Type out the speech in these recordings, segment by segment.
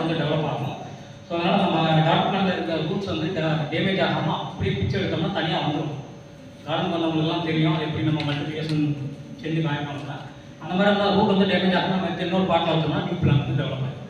வந்து டெவலப் ஆகும் ஸோ அதனால் நம்ம டார்க் பிளான்ல இருக்க ரூட்ஸ் வந்து டேமேஜ் ஆகாமல் அப்படியே பிக்சர் எடுத்தோம்னா தனியாக வந்துடும் கார்டன் பண்ணவங்களுக்குலாம் தெரியும் எப்படி நம்ம மல்டிபிகேஷன் செஞ்சு காயப்பாங்க அந்த மாதிரி இருந்தால் ரூட் வந்து டேமேஜ் ஆகாமல் நம்ம எடுத்து இன்னொரு பாட்டில் வச்சோம்னா நியூ பிளான் வந்து டெவலப் ஆகும்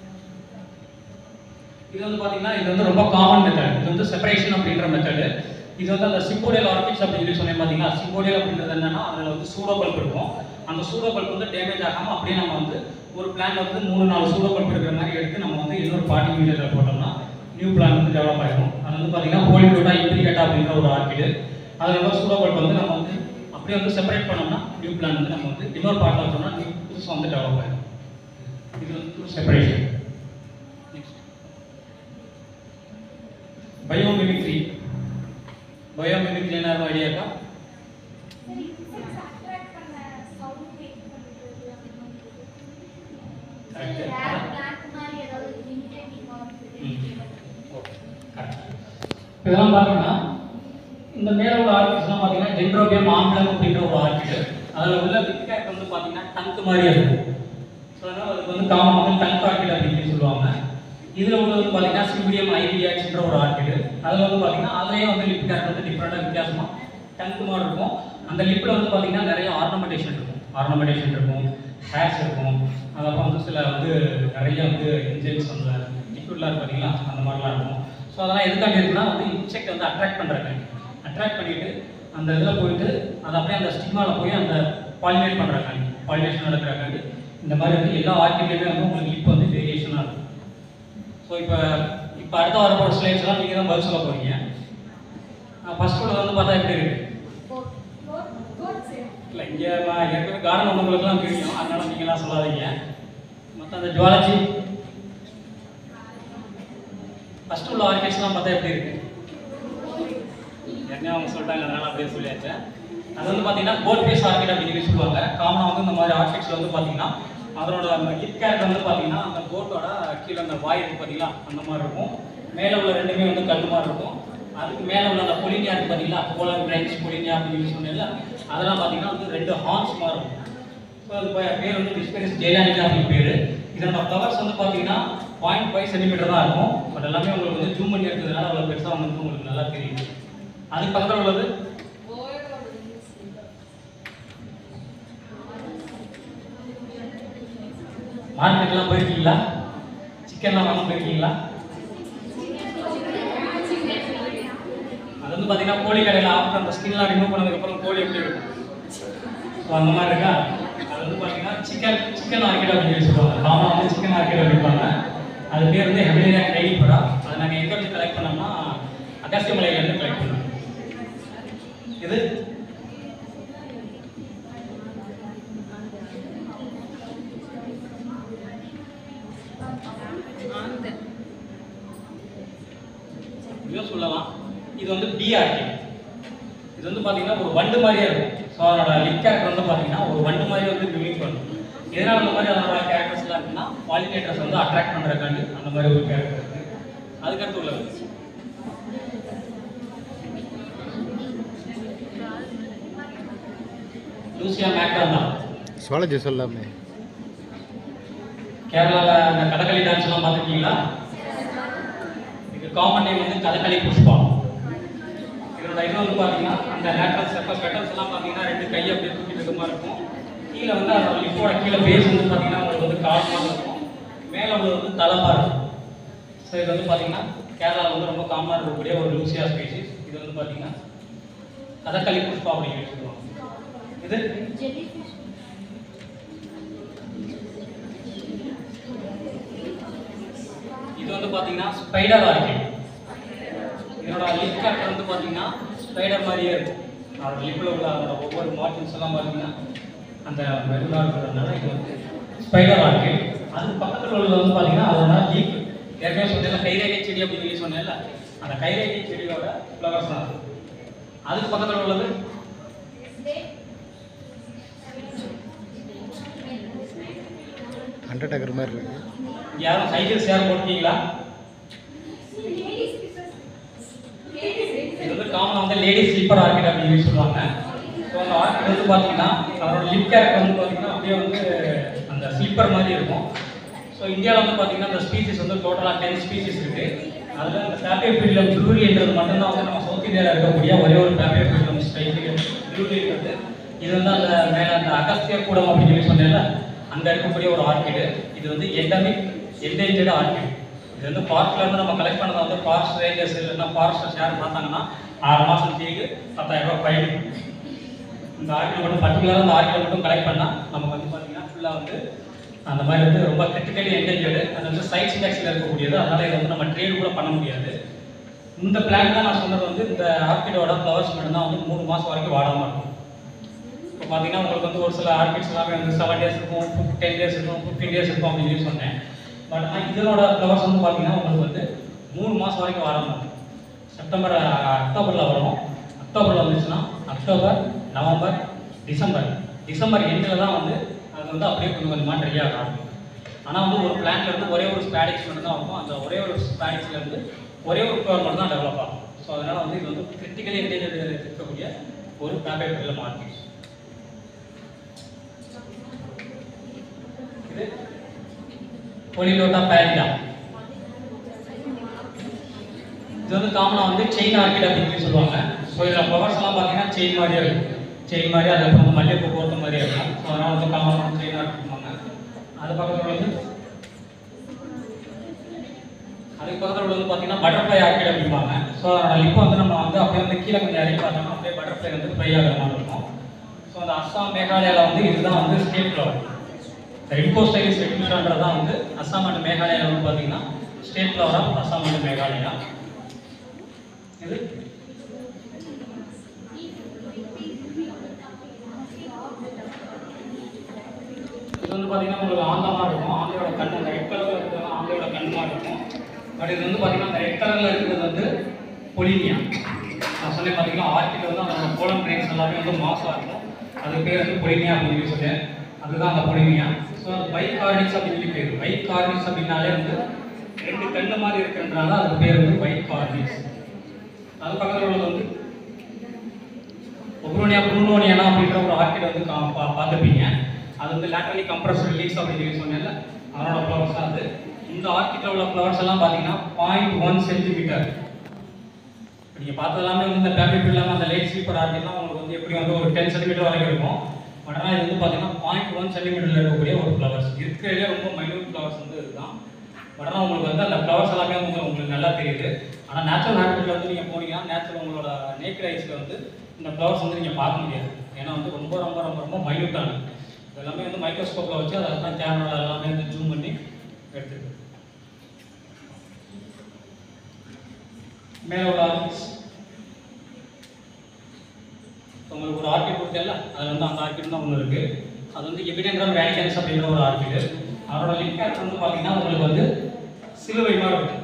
இது வந்து பார்த்தீங்கன்னா இது வந்து ரொம்ப காமன் மெத்தட் இது வந்து செப்பரேஷன் அப்படின்ற மெத்தடு இது வந்து அந்த சிம்போடியல் ஆர்கிட்ஸ் அப்படின்னு சொல்லி சொன்னேன் பார்த்தீங்களா சிம்போடியல் அப்படின்றது என்னன்னா அதில் வந்து சூடோ பல்ப் இருக்கும் அந்த சூடோ பல்ப் வந்து டேமேஜ் ஆகாமல் அப்படியே நம்ம வந்து ஒரு பிளான் வந்து மூணு நாலு சூடோ பல்ப் இருக்கிற மாதிரி எடுத்து நம்ம வந்து இன்னொரு பார்ட்டி மீடியத்தில் போட்டோம்னா நியூ பிளான் வந்து டெவலப் ஆகிடும் அது வந்து பார்த்தீங்கன்னா ஹோலிடோட்டா இன்ட்ரிகேட்டா அப்படின்ற ஒரு ஆர்கிடு அதில் வந்து சூடோ பல்ப் வந்து நம்ம வந்து அப்படியே வந்து செப்பரேட் பண்ணோம்னா நியூ பிளான் வந்து நம்ம வந்து இன்னொரு பார்ட்டில் வச்சோம்னா நியூ புதுசு வந்து டெவலப் ஆகிடும் இது வந்து செப்பரேஷன் நெக்ஸ்ட் பயோமிமிக்ரி பயோமிமிக்ரி என்ன ஐடியா இருக்கா சரி insects attract பண்ண sound make பண்றது அந்த மாதிரி. Correct. Rare plant மாதிரி ஏதாவது imitating or இதெல்லாம் பார்த்தீங்கன்னா இந்த மேல உள்ள ஆர்கிட்ஸ்லாம் பார்த்தீங்கன்னா டென்ட்ரோபியம் ஆம்லம் அப்படின்ற ஒரு ஆர்கிட் அதில் உள்ள விட்கேட் வந்து பார்த்தீங்கன்னா டங்க் மாதிரியே இருக்கும் ஸோ அதனால் அதுக்கு வந்து காமன் வந்து டங்க் ஆர்கிட் அப்படின்னு சொல்லி சொல்லுவாங்க இதில் உள்ளது வந்து பார்த்தீங்கன்னா சிம்பிடியம் ஐடியாக்ஸ்ன்ற ஒரு ஆர்கிட் அதில் வந்து பார்த்தீங்கன்னா அதுலேயே வந்து லிப் கேட் வந்து டிஃப்ரெண்ட்டாக வித்தியாசமாக டங்க் மாதிரி இருக்கும் அந்த லிப்பில் வந்து பார்த்தீங்கன்னா நிறைய ஆர்னமெண்டேஷன் இருக்கும் ஆர்னமெண்டேஷன் இருக்கும் ஹேர்ஸ் இருக்கும் அதெல்லாம் வந்து சில வந்து நிறைய வந்து இன்ஜெக்ட்ஸ் அந்த லிக்விட்லாம் இருக்கு பார்த்தீங்களா அந்த மாதிரிலாம் இருக்கும் ஸோ அதெல்லாம் எதுக்காக இருக்குன்னா வந்து இன்செக்ட் வந்து அட்ராக்ட் பண்ணுறாங்க அட்ராக்ட் பண்ணிட்டு அந்த இதில் போயிட்டு அது அப்படியே அந்த ஸ்டிக்மாவில் போய் அந்த பாலினேட் பண்ணுறாங்க பாலினேஷன் நடக்கிறாங்க இந்த மாதிரி வந்து எல்லா ஆர்கிட்லேயுமே வந்து உங்களுக்கு லிப் வந்து வேரியேஷனாக இருக்கும் ஸோ இப்போ இப்போ அடுத்த வர போகிற ஸ்லைட்ஸ்லாம் நீங்கள் தான் பதில் சொல்ல போகிறீங்க ஃபர்ஸ்ட் உள்ள வந்து பார்த்தா எப்படி இருக்கு goat goat goat same இல்லை இங்கே ஏற்கனவே கார்டன் உங்களுக்குலாம் தெரியும் அதனால நீங்களாம் சொல்லாதீங்க மற்ற அந்த ஜுவாலஜி ஃபர்ஸ்ட் உள்ள ஆர்கிட்ஸ்லாம் பார்த்தா எப்படி இருக்கு ஏற்கனவே அவங்க சொல்லிட்டாங்க அதனால அப்படியே சொல்லியாச்சு அது வந்து பார்த்தீங்கன்னா கோட் பேஸ் ஆர்கிட் அப்படின்னு சொல்லி சொல்லுவாங்க காமனாக வந்து இந்த மாதிரி ஆர்கிட்ஸில் வந்து பார்த்தீங்கன்னா அதனோட அந்த கிட் கேரட் வந்து பார்த்தீங்கன்னா அந்த கோட்டோட கீழே அந்த வாய் இருக்கு பார்த்தீங்களா அந்த மாதிரி இருக்கும் மேலே உள்ள ரெண்டுமே வந்து கல் மாதிரி இருக்கும் அதுக்கு மேலே உள்ள அந்த பொலினியா இருக்கு பார்த்தீங்களா போலன் பிரைன்ஸ் பொலினியா அப்படின்னு சொல்லி சொன்னேன்ல அதெல்லாம் பார்த்தீங்கன்னா வந்து ரெண்டு ஹார்ன்ஸ் மாதிரி இருக்கும் ஸோ அது பே- பேர் வந்து டிஸ்பெரிஸ் ஜெயலானிகா அப்படின்னு பேர் இதனோட ஃப்ளவர்ஸ் வந்து பார்த்தீங்கன்னா பாயிண்ட் ஃபைவ் சென்டிமீட்டர் தான் இருக்கும் பட் எல்லாமே உங்களுக்கு வந்து ஜூம் பண்ணி எடுத்ததுனால அவ்வளோ பெருசாக வந்து உங்களுக்கு நல்லா தெரியுது அதுக்கு பக்கத்தில் உள்ளது மார்க்கெட்லாம் போயிருக்கீங்களா சிக்கன்லாம் வாங்க போயிருக்கீங்களா அது வந்து பார்த்தீங்கன்னா கோழி கடையில் ஆஃப்டர் அந்த ஸ்கின்லாம் ரிமூவ் பண்ணதுக்கப்புறம் கோழி எப்படி இருக்கும் ஸோ அந்த மாதிரி இருக்கா அது வந்து பார்த்தீங்கன்னா சிக்கன் சிக்கன் மார்க்கெட் அப்படின்னு சொல்லி சொல்லுவாங்க காமனாக வந்து சிக்கன் மார்க்கெட் அப்படிம்பாங்க அது பேர் வந்து ஹெமிலியா டைடிபரா அதை நாங்கள் எங்கே வச்சு கலெக்ட் பண்ணோம்னா அகஸ்திய மலையிலேருந்து கலெக்ட் பண்ணோம் இது இதுவும் சொல்லலாம் இது வந்து டிஆர்டி இது வந்து பார்த்தீங்கன்னா ஒரு வண்டு மாதிரியே இருக்கும் ஸோ அதனோட லிப் கேரக்டர் வந்து பார்த்தீங்கன்னா ஒரு வண்டு மாதிரி வந்து மிமிக் பண்ணும் எதனால அந்த மாதிரி அதனோட கேரக்டர்ஸ்லாம் இருக்குன்னா பாலினேட்டர்ஸ் வந்து அட்ராக்ட் பண்ணுறதுக்காண்டி அந்த மாதிரி ஒரு கேரக்டர் இருக்கு அதுக்கடுத்து உள்ளது லூசியா மேக்ரான் தான் சுவாலஜி சொல்லாமே கேரளாவில் அந்த கதகளி டான்ஸ் எல்லாம் பார்த்துருக்கீங்களா இது காமன் நேம் வந்து கதகளி புஷ்பா இதோட இது வந்து பார்த்தீங்கன்னா அந்த நேச்சுரல் செப்பஸ் பெட்டல்ஸ் எல்லாம் பார்த்தீங்கன்னா ரெண்டு கையை அப்படியே தூக்கிட்டு இருக்க மாதிரி இருக்கும் கீழே வந்து அதோட லிப்போட கீழே பேஸ் வந்து பார்த்தீங்கன்னா உங்களுக்கு வந்து கால் மாதிரி இருக்கும் மேலே உள்ளது வந்து தலைமா இருக்கும் ஸோ இது வந்து பார்த்தீங்கன்னா கேரளாவில் வந்து ரொம்ப காமனாக இருக்கக்கூடிய ஒரு லூசியா ஸ்பீசிஸ் இது வந்து பார்த்தீங்கன்னா கதகளி புஷ்பா அப்படின்னு சொல்லுவாங்க இது jellyfish இது வந்து பார்த்தீங்கன்னா ஸ்பைடர் ஆர்கிட் இதனோட லிப் கேரக்டர் வந்து பார்த்தீங்கன்னா ஸ்பைடர் மாதிரியே இருக்கும் அதோட லிப்பில் உள்ள அதோட ஒவ்வொரு மார்ஜின்ஸ் எல்லாம் பார்த்தீங்கன்னா அந்த மெருகா இருக்கிறதுனால இது வந்து ஸ்பைடர் ஆர்கிட் அதுக்கு பக்கத்தில் உள்ளது வந்து பார்த்தீங்கன்னா அதோட லீஃப் ஏற்கனவே சொன்னேன்ல கைரேகை செடி அப்படின்னு சொல்லி சொன்னேன்ல அந்த கைரேகை செடியோட ஃப்ளவர்ஸ் தான் அது. அதுக்கு பக்கத்தில் உள்ளது snake அண்டர்டேக்கர் மாதிரி இருக்கு யாரும் சைக்கிள்ஸ் யாரும் போட்டிருக்கீங்களா ladies ladies இது வந்து காமனாக வந்து லேடிஸ் ஸ்லீப்பர் ஆர்கிட் அப்படின்னு சொல்லி சொல்லுவாங்க ஸோ அந்த ஆர்கிட் வந்து பார்த்தீங்கன்னா அதோட லிப் கேரக்டர் வந்து பார்த்தீங்கன்னா அப்படியே வந்து அந்த ஸ்லீப்பர் மாதிரி இருக்கும் ஸோ இந்தியாவில் வந்து பார்த்தீங்கன்னா இந்த ஸ்பீசிஸ் வந்து டோட்டலாக டென் ஸ்பீசிஸ் இருக்கு அதில் இந்த பேப்பர் ஃபீல்டம் ப்ளூரின்றது மட்டும்தான் வந்து நம்ம சவுத் இந்தியாவில் இருக்கக்கூடிய ஒரே ஒரு பேப்பர் ஃபீல்டம் ஸ்டைல் ப்ளூரின்றது இது வந்து அந்த மேலே அந்த அகஸ்திய கூடம் அப்படின்னு சொல்லி சொன்னேன்ல அங்கே இருக்கக்கூடிய ஒரு ஆர்கிடு இது வந்து எண்டமிக் என்டேஞ்சர்டு ஆர்கிட் இது வந்து பார்க்ல இருந்து நம்ம கலெக்ட் பண்ணதை வந்து ஃபாரஸ்ட் ரேஞ்சர்ஸ் இல்லைன்னா ஃபாரஸ்டர்ஸ் யார் பார்த்தாங்கன்னா ஆறு மாதம் தீக்கு பத்தாயிரம் ரூபாய் ஃபைன் இந்த ஆர்கில் மட்டும் பர்டிகுலராக அந்த ஆர்கில் மட்டும் கலெக்ட் பண்ணால் நமக்கு வந்து பார்த்தீங்கன்னா ஃபுல்லாக வந்து அந்த மாதிரி வந்து ரொம்ப கிரிட்டிக்கலி என்டேஞ்சர்டு அது வந்து சைட்ஸ் இண்டெக்ஸில் இருக்கக்கூடியது அதனால இதை வந்து நம்ம ட்ரேட் கூட பண்ண முடியாது இந்த பிளான் தான் நான் சொன்னது வந்து இந்த ஆர்கிடோட ஃப்ளவர்ஸ் மட்டும்தான் வந்து மூணு மாதம் வரைக்கும் வாடாமல் இருக்கும் இப்போ பார்த்தீங்கன்னா உங்களுக்கு வந்து ஒரு சில ஆர்கிட்ஸ் எல்லாமே வந்து செவன் டேஸ் இருக்கும் டென் டேஸ் இருக்கும் ஃபிஃப்டீன் டேஸ் இருக்கும் அப்படின்னு சொல்லி சொன்னேன் பட் ஆனால் இதனோட ஃப்ளவர்ஸ் வந்து பார்த்தீங்கன்னா உங்களுக்கு வந்து மூணு மாதம் வரைக்கும் வாடாமல் இருக்கும் செப்டம்பர் அக்டோபரில் வரும் அக்டோபரில் வந்துச்சுன்னா அக்டோபர் நவம்பர் டிசம்பர் டிசம்பர் எண்டில் தான் வந்து அது வந்து அப்படியே கொஞ்சம் கொஞ்சமாக ட்ரை ஆக ஆரம்பிக்கும் ஆனால் வந்து ஒரு பிளான்ல இருந்து ஒரே ஒரு ஸ்பேடிக்ஸ் மட்டும் தான் இருக்கும் அந்த ஒரே ஒரு ஸ்பேடிக்ஸ்ல இருந்து ஒரே ஒரு ஃப்ளவர் மட்டும் தான் டெவலப் ஆகும் ஸோ அதனால வந்து இது வந்து கிரிட்டிக்கலி என்டேஜர் இருக்கக்கூடிய ஒரு பேப்பர் பில்ல மார்க்கெட் இது பொலிலோட்டா பேரிடா இது வந்து காமனாக வந்து செயின் ஆர்கிட் அப்படின்னு சொல்லி சொல்லுவாங்க ஸோ இதில் ஃப்ளவர்ஸ் எல்லாம் பார்த்தீங்கன்னா செயின் மாதிரியே இருக்கும் செயின் மாதிரி அதுக்கப்புறம் வந்து மல்லிகைப்பூ போர்த்த மாதிரியே இருக்கும் ஸோ அதனால வந்து காமனாக வந்து செயின் ஆர்கிட் அது பக்கத்தில் வந்து அதுக்கு பக்கத்தில் வந்து பார்த்தீங்கன்னா பட்டர்ஃப்ளை ஆர்கிட் அப்படிம்பாங்க ஸோ அதோட லிப் வந்து நம்ம வந்து அப்படியே வந்து கீழே கொஞ்சம் இறங்கி பார்த்தோம்னா அப்படியே பட்டர்ஃப்ளை வந்து ஃப்ரை ஆகிற மாதிரி இருக்கும் ஸோ அந்த அஸ்ஸாம் மேகாலயாவில் வந்து இதுதான் வந்து ஸ்டேட் ஃப்ளவர் ரெட்கோ ஸ்டைலிஸ் ரெட்மிஷான்றது தான் வந்து அஸ்ஸாம் அண்ட் மேகாலயாவில் வந்து பார்த்தீங்கன்னா state flower of Assam and Meghalaya இது இது வந்து பார்த்தீங்கன்னா உங்களுக்கு ஆந்த மாதிரி இருக்கும் ஆந்தையோட கண் அந்த ரெட் கலரில் இருக்கிறது ஆந்தையோட கண் மாதிரி இருக்கும் பட் இது வந்து பார்த்தீங்கன்னா அந்த ரெட் கலரில் இருக்கிறது வந்து பொலினியா நான் சொன்னேன் பார்த்தீங்கன்னா ஆர்கிட் வந்து அந்த கோலம் கிரெயின்ஸ் எல்லாமே வந்து மாசாக இருக்கும் அது பேர் வந்து பொலினியா அப்படின்னு சொல்லி சொன்னேன் அதுதான் அந்த பொலினியா ஸோ பைக் கார்னிஸ் அப்படின்னு சொல்லி பேர் பைக் கார்னிஸ் அப்படின்னாலே வந்து ரெண்டு கண்ணு மாதிரி இருக்கிறதுனால அதுக்கு பேர் வந்து பைக் கார்னிஸ் அது பக்கத்தில் உள்ளது வந்து ஒப்ரோனியா ப்ரூனோனியானா அப்படின்ற ஒரு ஆர்கிட் வந்து கா- பா- பார்த்திருப்பீங்க அது வந்து லேட்டரலி கம்ப்ரஸ் லீவ்ஸ் அப்படின்னு சொல்லி சொன்னேன்ல அதனோட ஃப்ளவர்ஸ் தான் அது இந்த ஆர்கிட்ல உள்ள ஃப்ளவர்ஸ் எல்லாம் பார்த்தீங்கன்னா பாயிண்ட் ஒன் சென்டிமீட்டர் நீங்கள் பார்த்தது எல்லாமே வந்து இந்த பேப்பர் இல்லாமல் அந்த லேட் ஸ்லீப்பர் ஆர்கிட்லாம் உங்களுக்கு வந்து எப்படி வந்து ஒரு டென் சென்டிமீட்டர் வரைக்கும் இருக்கும் பட் ஆனால் இது வந்து பார்த்தீங்கன்னா பாயிண்ட் ஒன் சென்டிமீட்டரில் இருக்கக்கூடிய ஒரு ஃப்ளவர்ஸ் இருக்கிறதுலே ரொம்ப மைனூட் ஃப்ளவர்ஸ் வந்து இதுதான் பட் ஆனால் உங்களுக்கு வந்து அந்த ஃப்ளவர்ஸ் எல்லாமே வந்து உங்களுக்கு நல்லா தெரியுது ஆனால் நேச்சுரல் ஹேபிட்டில் வந்து நீங்கள் போனீங்கன்னா நேச்சுரல் உங்களோட நேக்கட் ஐஸில் வந்து இந்த ஃப்ளவர்ஸ் வந்து நீங்கள் பார்க்க முடியாது ஏன்னா வந்து ரொம்ப ரொம்ப ரொம்ப ரொம்ப மைனூட்டானது இது எல்லாமே வந்து மைக்ரோஸ்கோப்பில் வச்சு அதை தான் கேமராவில் எல்லாமே வந்து ஜூம் பண்ணி எடுத்துருக்கு மேலே உள்ள ஆர்கிட்ஸ் உங்களுக்கு ஒரு ஆர்கிட் கொடுத்தேன்ல அதில் வந்து அந்த ஆர்கிட் தான் ஒன்று இருக்குது அது வந்து எபிடென்ட்ரம் ரேடிகன்ஸ் அப்படின்ற ஒரு ஆர்கிட் அதோட லிங்க் வந்து பார்த்தீங்கன்னா உங்களுக்கு வந்து சிலுவை மாதிரி இருக்கு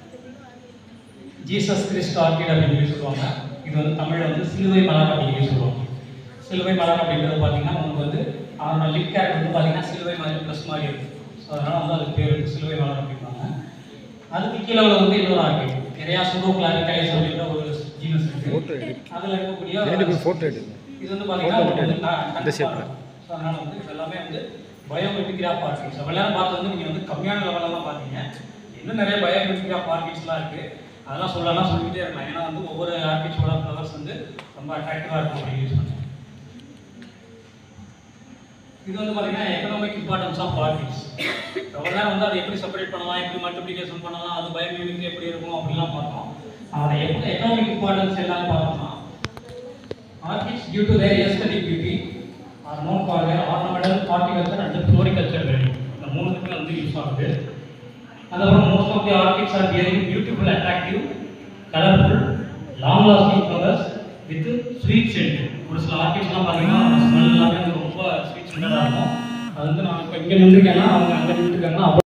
ஜீசஸ் கிறிஸ்ட் ஆர்கிட் அப்படின்னு சொல்லி சொல்லுவாங்க இது வந்து தமிழில் வந்து சிலுவை மலர் அப்படின்னு சொல்லி சொல்லுவாங்க சிலுவை மலர் அப்படின்றது பார்த்தீங்கன்னா உங்களுக்கு வந்து அதோட லிப் கேரட் வந்து பார்த்தீங்கன்னா சிலுவை மாதிரி ப்ளஸ் மாதிரி இருக்கும் ஸோ அதனால வந்து அதுக்கு பேர் வந்து சிலுவை மலர் அப்படிம்பாங்க அதுக்கு கீழே உள்ள வந்து இன்னொரு ஆர்கிட் நிறையா சுடோ கிளாரிக்கைஸ் அப்படின்ற ஒரு ஜீனஸ் Photo இருக்கு edit. அதில் இருக்கக்கூடிய ரெண்டு பேரும் ஃபோட்டோ எடு இது வந்து பார்த்தீங்கன்னா Photo உங்களுக்கு வந்து மட்டும் நான் இந்த shape ல. ஸோ அதனால வந்து இது எல்லாமே வந்து பயோமெட்ரிக்ராஃப் ஆர்கிட்ஸ் வெள்ளாரம் பார்த்து வந்து நீங்கள் வந்து கம்மியான லெவலில் தான் பார்த்தீங்க இன்னும் நிறைய பயோமெட்ரிக்ராஃப் ஆர்கிட்ஸ்லாம் இருக்குது அதெல்லாம் சொல்லலாம் சொல்லிக்கிட்டே இருக்கலாம் ஏன்னா வந்து ஒவ்வொரு ஆர்கிட்ஸோட ஃப்ளவர்ஸ் வந்து ரொம்ப அட்ராக்டிவாக இருக்கும் அப்படின்னு யூஸ் பண்ணேன் இது வந்து பார்த்தீங்கன்னா எக்கனாமிக் இம்பார்ட்டன்ஸ் ஆஃப் ஆர்கிட்ஸ் எவ்வளோ நேரம் வந்து அதை எப்படி செப்பரேட் பண்ணலாம் எப்படி மல்டிப்ளிகேஷன் பண்ணலாம் அது பயோமிமிக்ரி எப்படி இருக்கும் அப்படிலாம் பார்த்தோம் அதை எப்படி எக்கனாமிக் இம்பார்ட்டன்ஸ் என்னன்னு பார்த்தோம்னா Orchids, due to their aesthetic beauty, are known for their ornamental, horticulture and floriculture value. இந்த மூணுத்துக்குமே வந்து யூஸ் ஆகுது அதுக்கப்புறம் most of the orchids are bearing beautiful attractive colourful long lasting flowers with sweet scent ஒரு சில ஆர்கிட்ஸ்லாம் பார்த்தீங்கன்னா smell எல்லாமே வந்து ரொம்ப ஸ்வீட் சென்டாக இருக்கும் அது வந்து நான் இப்போ இங்கே நின்றுருக்கேன்னா அவங்க அங்கே நின்றுருக்காங்கன்னா